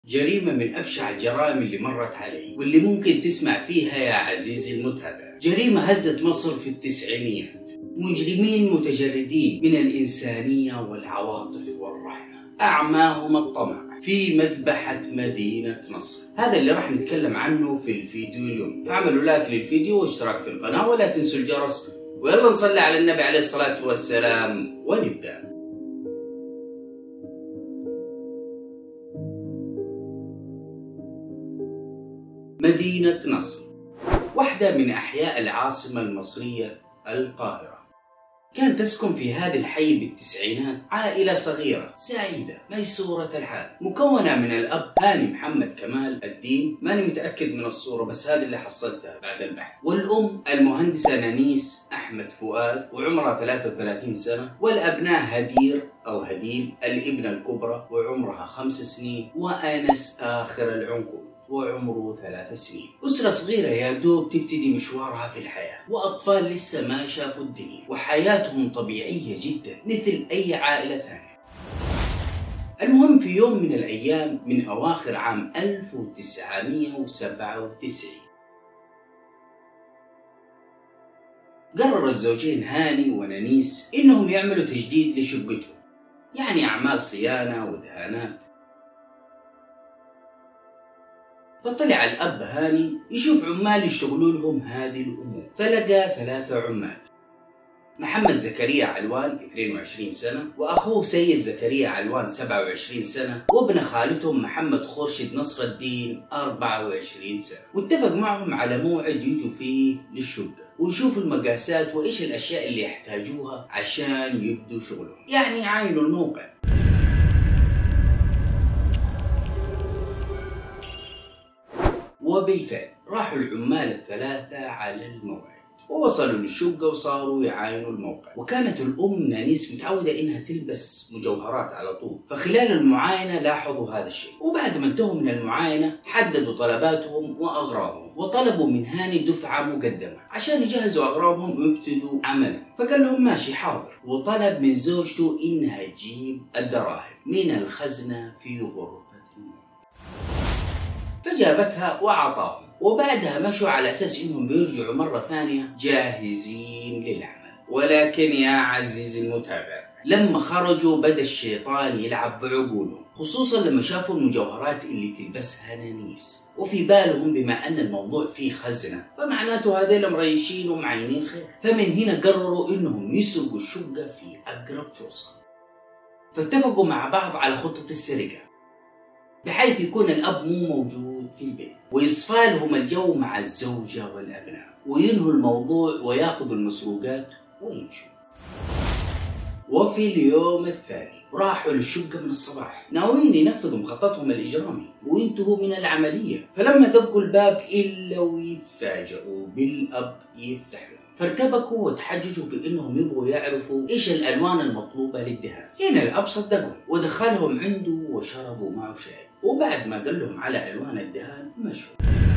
جريمة من أبشع الجرائم اللي مرت علي واللي ممكن تسمع فيها يا عزيزي المتابع جريمة هزت مصر في التسعينيات مجرمين متجردين من الإنسانية والعواطف والرحمة أعماهم الطمع في مذبحة مدينة نصر هذا اللي راح نتكلم عنه في الفيديو اليوم فاعملوا لايك للفيديو واشتراك في القناة ولا تنسوا الجرس ويلا نصلي على النبي عليه الصلاة والسلام ونبدأ مدينة نصر واحدة من أحياء العاصمة المصرية القاهرة كان تسكن في هذا الحي بالتسعينات عائلة صغيرة سعيدة ميسورة الحال مكونة من الأب هاني محمد كمال الدين ماني متأكد من الصورة بس هذه اللي حصلتها بعد البحث والأم المهندسة نانيس أحمد فؤاد وعمرها 33 سنة والأبناء هدير أو هديل الابنة الكبرى وعمرها خمس سنين وأنس آخر العنقود وعمره ثلاث سنين أسرة صغيرة يا دوب تبتدي مشوارها في الحياة وأطفال لسه ما شافوا الدنيا وحياتهم طبيعية جدا مثل أي عائلة ثانية المهم في يوم من الأيام من أواخر عام 1997 قرر الزوجين هاني ونانيس إنهم يعملوا تجديد لشقتهم يعني أعمال صيانة ودهانات فطلع الأب هاني يشوف عمال يشتغلوا لهم هذه الأمور فلقى ثلاثة عمال محمد زكريا علوان 22 سنة وأخوه سيد زكريا علوان 27 سنة وابن خالتهم محمد خورشيد نصر الدين 24 سنة واتفق معهم على موعد يجوا فيه للشقة ويشوفوا المقاسات وإيش الأشياء اللي يحتاجوها عشان يبدوا شغلهم يعني يعاينوا الموقع وبالفعل راحوا العمال الثلاثة على الموعد ووصلوا للشقة وصاروا يعاينوا الموقع وكانت الأم نانيس متعودة إنها تلبس مجوهرات على طول فخلال المعاينة لاحظوا هذا الشيء وبعد ما انتهوا من المعاينة حددوا طلباتهم وأغراضهم وطلبوا من هاني دفعة مقدمة عشان يجهزوا أغراضهم ويبتدوا عمل فقال لهم ماشي حاضر وطلب من زوجته إنها تجيب الدراهم من الخزنة في غرفة فجابتها وأعطاهم وبعدها مشوا على أساس إنهم بيرجعوا مرة ثانية جاهزين للعمل ولكن يا عزيزي المتابع لما خرجوا بدا الشيطان يلعب بعقولهم خصوصا لما شافوا المجوهرات اللي تلبسها نانيس وفي بالهم بما ان الموضوع فيه خزنه فمعناته هذيل مريشين ومعينين خير فمن هنا قرروا انهم يسرقوا الشقه في اقرب فرصه فاتفقوا مع بعض على خطه السرقه بحيث يكون الأب مو موجود في البيت ويصفى لهم الجو مع الزوجة والأبناء وينهوا الموضوع وياخذوا المسروقات ويمشوا وفي اليوم الثاني راحوا للشقة من الصباح ناويين ينفذوا مخططهم الإجرامي وينتهوا من العملية فلما دقوا الباب إلا ويتفاجئوا بالأب يفتح لهم فارتبكوا وتحججوا بانهم يبغوا يعرفوا ايش الالوان المطلوبه للدهان هنا الاب صدقهم ودخلهم عنده وشربوا معه شاي وبعد ما قال لهم على الوان الدهان مشوا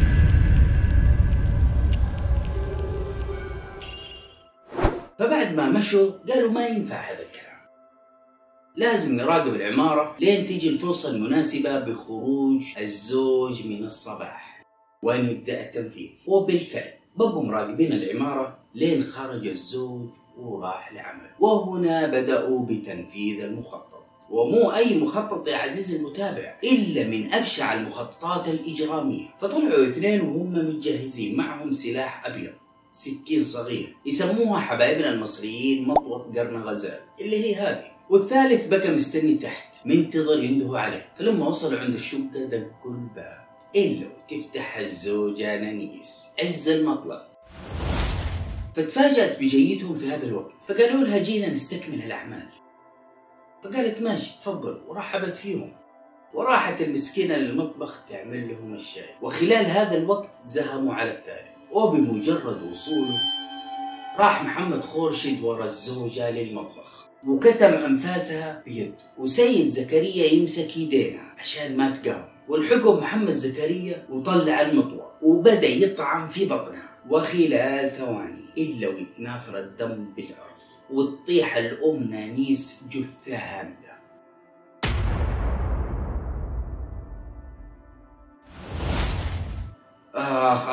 فبعد ما مشوا قالوا ما ينفع هذا الكلام لازم نراقب العمارة لين تيجي الفرصة المناسبة بخروج الزوج من الصباح ونبدأ التنفيذ وبالفعل بقوا مراقبين العمارة لين خرج الزوج وراح لعمل وهنا بدأوا بتنفيذ المخطط ومو أي مخطط يا عزيزي المتابع إلا من أبشع المخططات الإجرامية فطلعوا اثنين وهم متجهزين معهم سلاح أبيض سكين صغير يسموها حبايبنا المصريين مطوة قرن غزال اللي هي هذه والثالث بقى مستني تحت منتظر ينده عليه فلما وصلوا عند الشقة دقوا الباب إلا وتفتح الزوجة نانيس عز المطلب فتفاجأت بجيتهم في هذا الوقت فقالوا لها جينا نستكمل الأعمال فقالت ماشي تفضل ورحبت فيهم وراحت المسكينة للمطبخ تعمل لهم الشاي وخلال هذا الوقت زهموا على الثالث وبمجرد وصوله راح محمد خورشيد ورا الزوجة للمطبخ وكتم أنفاسها بيده وسيد زكريا يمسك يدينها عشان ما تقاوم والحقه محمد زكريا وطلع المطوى وبدأ يطعم في بطنها وخلال ثواني إلا ويتناثر الدم بالأرض وتطيح الأم نانيس جثة هامدة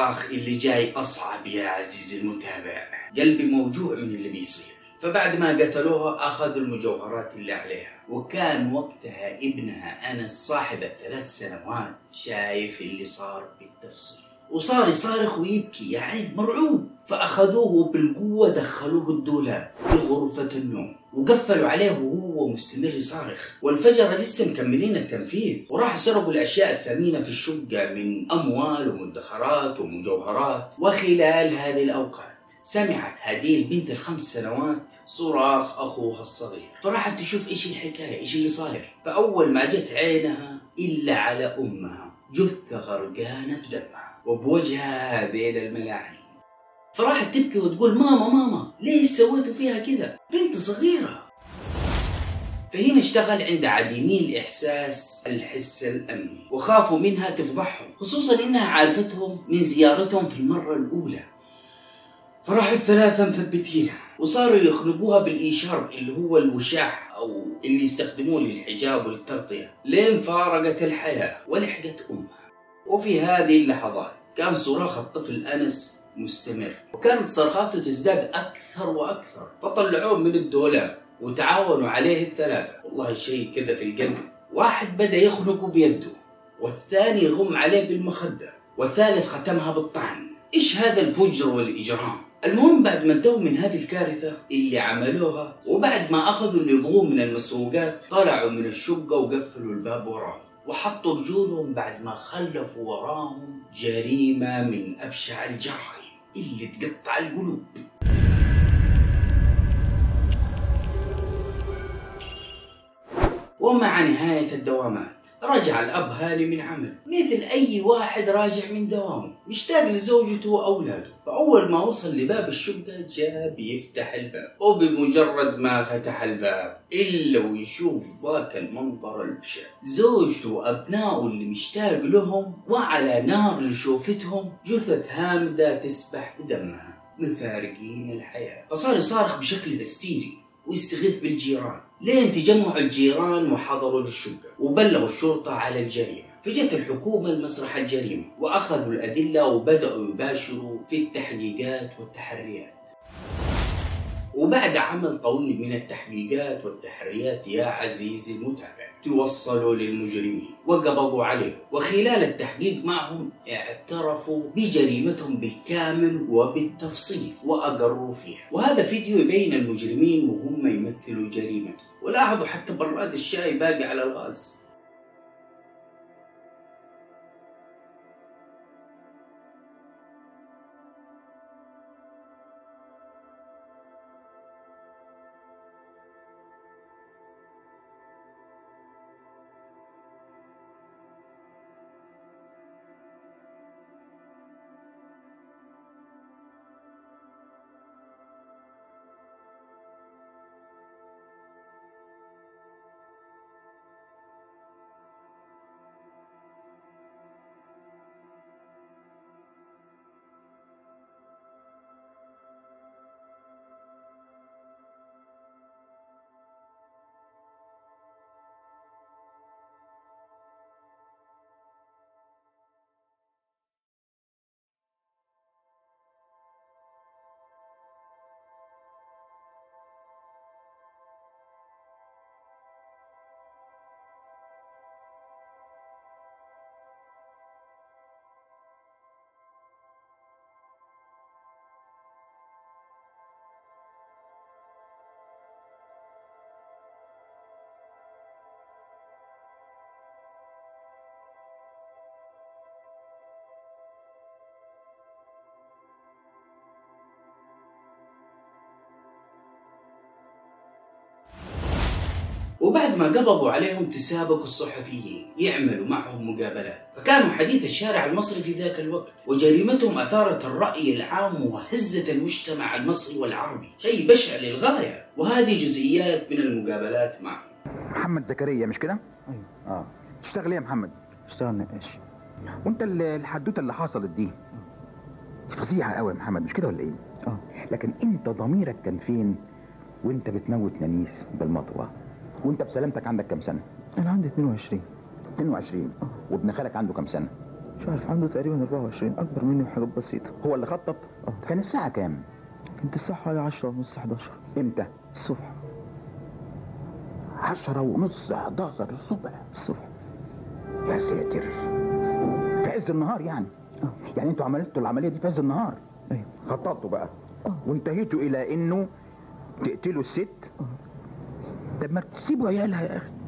الصراخ اللي جاي أصعب يا عزيزي المتابع قلبي موجوع من اللي بيصير فبعد ما قتلوها أخذوا المجوهرات اللي عليها وكان وقتها ابنها أنس صاحب الثلاث سنوات شايف اللي صار بالتفصيل وصار يصارخ ويبكي يا عين مرعوب فأخذوه بالقوة دخلوه الدولاب في غرفة النوم وقفلوا عليه وهو مستمر يصارخ والفجر لسه مكملين التنفيذ وراحوا سرقوا الأشياء الثمينة في الشقة من أموال ومدخرات ومجوهرات وخلال هذه الأوقات سمعت هديل بنت الخمس سنوات صراخ أخوها الصغير فراحت تشوف إيش الحكاية إيش اللي صاير فأول ما جت عينها إلا على أمها جثة غرقانة بدمها وبوجهها هذيل الملاعين فراحت تبكي وتقول ماما ماما ليش سويتوا فيها كذا بنت صغيرة فهنا اشتغل عند عديمي الإحساس الحس الأمني وخافوا منها تفضحهم خصوصا إنها عارفتهم من زيارتهم في المرة الأولى فراحوا الثلاثة مثبتينها وصاروا يخنقوها بالإيشار اللي هو الوشاح أو اللي يستخدموه للحجاب والتغطية لين فارقت الحياة ولحقت أمها وفي هذه اللحظات كان صراخ الطفل أنس مستمر وكانت صرخاته تزداد أكثر وأكثر فطلعوه من الدولاب وتعاونوا عليه الثلاثة والله شيء كذا في القلب واحد بدأ يخنقه بيده والثاني يغم عليه بالمخدة والثالث ختمها بالطعن إيش هذا الفجر والإجرام المهم بعد ما انتهوا من هذه الكارثة اللي عملوها وبعد ما أخذوا اللي يبغوه من المسروقات طلعوا من الشقة وقفلوا الباب وراهم وحطوا رجولهم بعد ما خلفوا وراهم جريمة من أبشع الجرائم اللي تقطع القلوب ومع نهاية الدوامات رجع الأب هاني من عمل مثل أي واحد راجع من دوامه مشتاق لزوجته وأولاده فأول ما وصل لباب الشقة جاء بيفتح الباب وبمجرد ما فتح الباب إلا ويشوف ذاك المنظر البشع زوجته وأبنائه اللي مشتاق لهم وعلى نار لشوفتهم جثث هامدة تسبح بدمها مفارقين الحياة فصار يصارخ بشكل هستيري ويستغيث بالجيران لين تجمعوا الجيران وحضروا للشقة وبلغوا الشرطة على الجريمة فجت الحكومة لمسرح الجريمة وأخذوا الأدلة وبدأوا يباشروا في التحقيقات والتحريات وبعد عمل طويل من التحقيقات والتحريات يا عزيزي المتابع توصلوا للمجرمين وقبضوا عليهم وخلال التحقيق معهم اعترفوا بجريمتهم بالكامل وبالتفصيل وأقروا فيها وهذا فيديو يبين المجرمين وهم يمثلوا جريمتهم ولاحظوا حتى براد الشاي باقي على الغاز وبعد ما قبضوا عليهم تسابقوا الصحفيين يعملوا معهم مقابلات فكانوا حديث الشارع المصري في ذاك الوقت وجريمتهم أثارت الرأي العام وهزت المجتمع المصري والعربي شيء بشع للغاية وهذه جزئيات من المقابلات معهم محمد زكريا مش كده؟ ايوه اه تشتغل ايه يا محمد؟ اشتغل نقاش وانت ال- الحدوته اللي حصلت دي فظيعه قوي يا محمد مش كده ولا ايه؟ اه لكن انت ضميرك كان فين وانت بتموت نانيس بالمطوه وانت بسلامتك عندك كام سنه؟ انا عندي 22 22 وابن خالك عنده كام سنه؟ مش عارف عنده تقريبا 24 اكبر مني بحاجات بسيطه هو اللي خطط كان الساعة كام كنت الساعه حوالي 10 ونص 11 امتى الصبح عشرة ونص 11 الصبح الصبح يا ساتر في عز النهار يعني يعني انتوا عملتوا العملية دي في عز النهار ايوه خططوا بقى وانتهيتوا الى انه تقتلوا الست طب ما تسيبوا عيالها يا اخي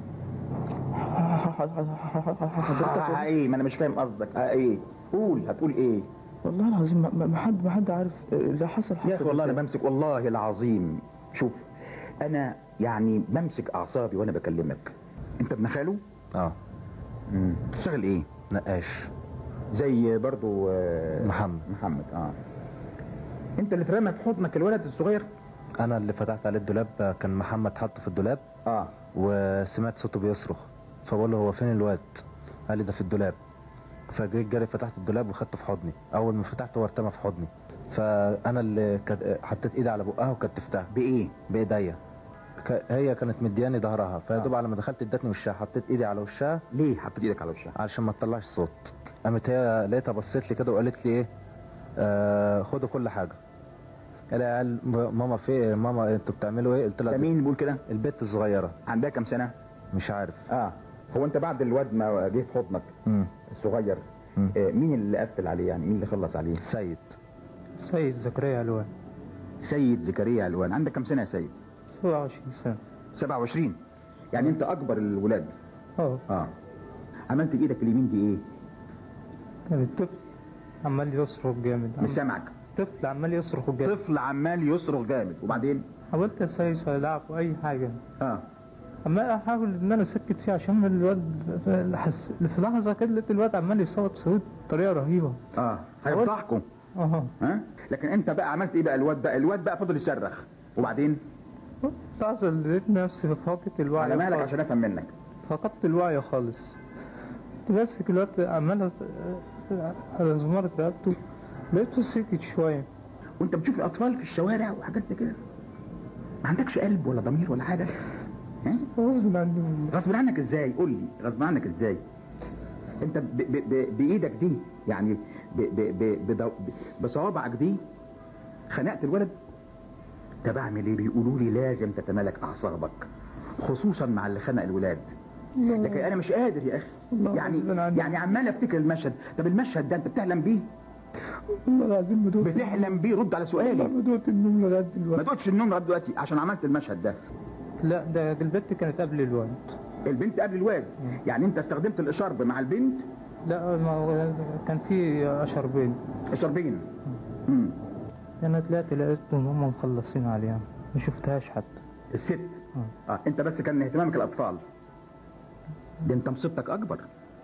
حضرتك آه ايه ما انا مش فاهم قصدك اه ايه قول هتقول ايه والله العظيم ما- ما ما حد ما حد عارف اللي حصل حصل يا اخي والله انا إزاي. بمسك والله العظيم شوف انا يعني بمسك اعصابي وانا بكلمك انت ابن خاله اه امم تشتغل ايه نقاش زي برضو آه، محمد. محمد اه انت اللي اترمى في حضنك الولد الصغير انا اللي فتحت عليه الدولاب كان محمد حطه في الدولاب اه وسمعت صوته بيصرخ فبقول له هو فين الواد قال لي ده في الدولاب فجيت جري فتحت الدولاب وخدته في حضني اول ما فتحته هو ارتمى في حضني فانا اللي كت... حطيت ايدي على بقها وكتفتها بايه بايديا ك... هي كانت مدياني ظهرها فيا دوب على ما دخلت ادتني وشها حطيت ايدي على وشها ليه حطيت ايدك على وشها علشان ما تطلعش صوت قامت هي لقيتها بصيت لي كده وقالت لي ايه آه خدوا كل حاجه قال لي قال ماما في ماما انتوا بتعملوا ايه قلت ده لها مين اللي بيقول كده البت الصغيره عندها كام سنه مش عارف اه هو انت بعد الواد ما جه في حضنك امم الصغير مم. آه مين اللي قفل عليه يعني مين اللي خلص عليه سيد سيد زكريا علوان سيد زكريا علوان عندك كام سنه يا سيد 27 سنة 27 يعني انت اكبر الولاد اه اه عملت بايدك اليمين دي ايه كان الطفل عمال يصرخ جامد مش سامعك طفل عمال يصرخ جامد طفل عمال يصرخ جامد وبعدين حاولت اسايس العب اي حاجة اه عمال احاول ان انا اسكت فيه عشان الواد حس... في لحظة كده لقيت الواد عمال يصوت صوت بطريقة رهيبة اه هيفضحكم اه ها لكن انت بقى عملت ايه بقى الواد بقى الواد بقى فضل يصرخ وبعدين لحظة لقيت نفسي فقدت الوعي على مالك خالص. عشان افهم منك فقدت الوعي خالص كنت ماسك الواد عمال أس- على زمارة رقبته لقيته سكت شوية وانت بتشوف الاطفال في الشوارع وحاجات زي كده ما عندكش قلب ولا ضمير ولا حاجه ها غصب عني والله. غصب عنك ازاي قول لي غصب عنك ازاي انت ب ب ب بايدك دي يعني ب ب ب بدو- ب بصوابعك دي خنقت الولد طب اعمل ايه بيقولوا لي لازم تتمالك اعصابك خصوصا مع اللي خنق الولاد لكن انا مش قادر يا اخي الله يعني غصب عني. يعني عمال افتكر المشهد طب المشهد ده انت بتحلم بيه والله العظيم بدوت بتحلم بيه رد على سؤالي بدوت النوم لغاية ما دلوقتي تقعدش النوم لغايه دلوقتي عشان عملت المشهد ده لا ده البت كانت قبل الوالد البنت قبل الواد يعني انت استخدمت الاشارب مع البنت لا ما هو كان في اشربين اشاربين امم انا طلعت لقيتهم هم مخلصين عليها ما شفتهاش حتى الست اه انت بس كان اهتمامك الاطفال ده انت مصيبتك اكبر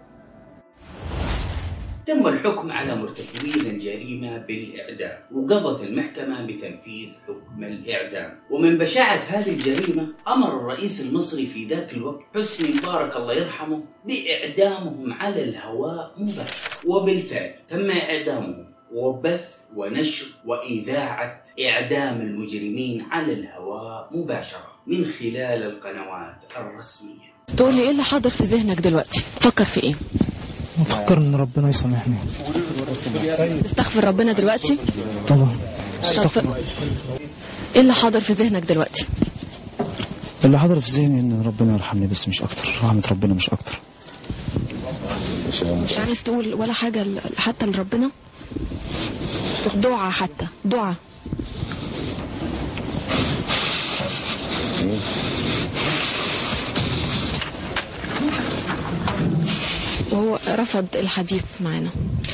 تم الحكم على مرتكبين الجريمة بالإعدام وقضت المحكمة بتنفيذ حكم الإعدام ومن بشاعة هذه الجريمة أمر الرئيس المصري في ذاك الوقت حسني مبارك الله يرحمه بإعدامهم على الهواء مباشرة وبالفعل تم إعدامهم وبث ونشر وإذاعة إعدام المجرمين على الهواء مباشرة من خلال القنوات الرسمية تقول لي ايه اللي حاضر في ذهنك دلوقتي تفكر في ايه بفكر ان ربنا يسامحني تستغفر ربنا دلوقتي طبعا طب ايه اللي حاضر في ذهنك دلوقتي اللي حاضر في ذهني ان ربنا يرحمني بس مش اكتر رحمة ربنا مش اكتر مش عايز تقول ولا حاجة ل- حتى لربنا دعاء حتى دعاء وهو رفض الحديث معنا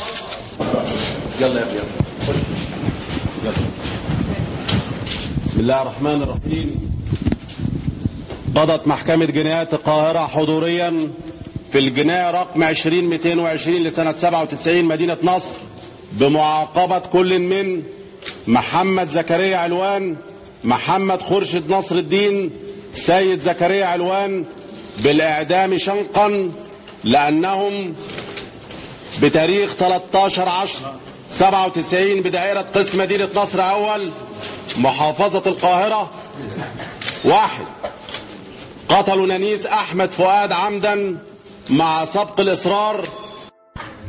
بسم الله الرحمن الرحيم قضت محكمة جنايات القاهرة حضوريا في الجناية رقم 20220 لسنة 97 مدينة نصر بمعاقبة كل من محمد زكريا علوان محمد خورشيد نصر الدين سيد زكريا علوان بالإعدام شنقا لأنهم بتاريخ 13 10 97 بدائرة قسم مدينة نصر أول محافظة القاهرة واحد قتلوا نانيس أحمد فؤاد عمدا مع سبق الإصرار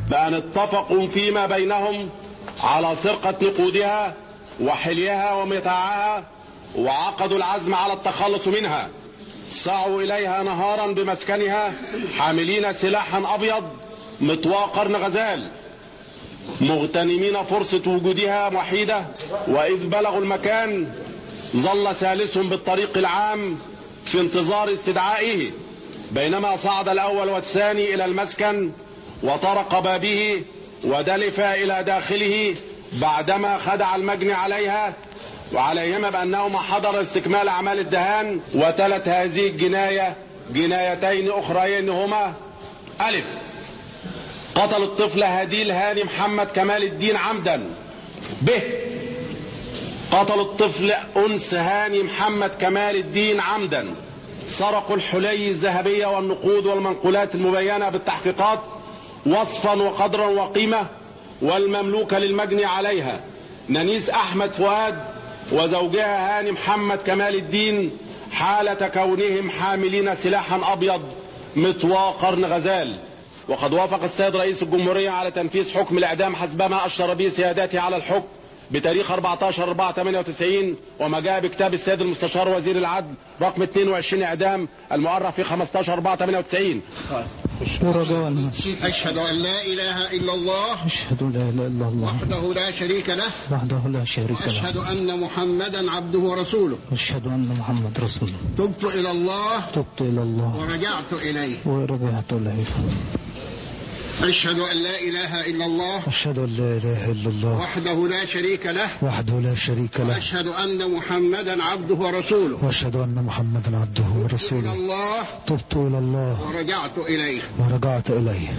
بأن اتفقوا فيما بينهم على سرقة نقودها وحليها ومتاعها وعقدوا العزم على التخلص منها سعوا إليها نهارا بمسكنها حاملين سلاحا أبيض مطوى قرن غزال مغتنمين فرصة وجودها وحيدة وإذ بلغوا المكان ظل ثالثهم بالطريق العام في انتظار استدعائه بينما صعد الأول والثاني إلى المسكن وطرق بابه ودلف إلى داخله بعدما خدع المجني عليها وعليهما بأنهما حضر استكمال أعمال الدهان وتلت هذه الجناية جنايتين أخريين هما ألف قتل الطفل هديل هاني محمد كمال الدين عمدا ب قتل الطفل أنس هاني محمد كمال الدين عمدا سرقوا الحلي الذهبية والنقود والمنقولات المبينة بالتحقيقات وصفا وقدرا وقيمة والمملوكة للمجني عليها ننيس أحمد فؤاد وزوجها هاني محمد كمال الدين حالة كونهم حاملين سلاحا أبيض مطوى قرن غزال وقد وافق السيد رئيس الجمهورية على تنفيذ حكم الإعدام حسب ما أشر به سيادته على الحكم بتاريخ 14 4 98 وما جاء بكتاب السيد المستشار وزير العدل رقم 22 إعدام المؤرخ في 15 4 98 ورجاء أشهد أن لا إله إلا الله أشهد لا إله إلا الله وحده لا شريك له وحده لا شريك له وأشهد أن محمدا عبده ورسوله أشهد أن محمد رسول الله تبت إلى الله تبت إلى الله ورجعت إليه ورجعت إليه أشهد أن لا إله إلا الله أشهد أن لا إله إلا الله وحده لا شريك له وحده لا شريك له وأشهد أن محمدا عبده ورسوله وأشهد أن محمدا عبده إلى ورسوله الله تبت إلى الله ورجعت إليه ورجعت إليه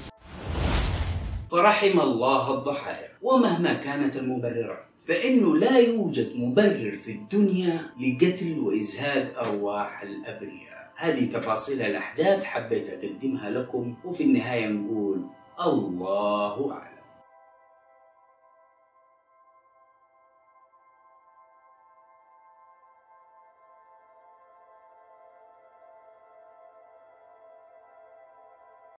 فرحم الله الضحايا ومهما كانت المبررات فإنه لا يوجد مبرر في الدنيا لقتل وإزهاق أرواح الأبرياء هذه تفاصيل الأحداث حبيت أقدمها لكم وفي النهاية نقول الله أعلم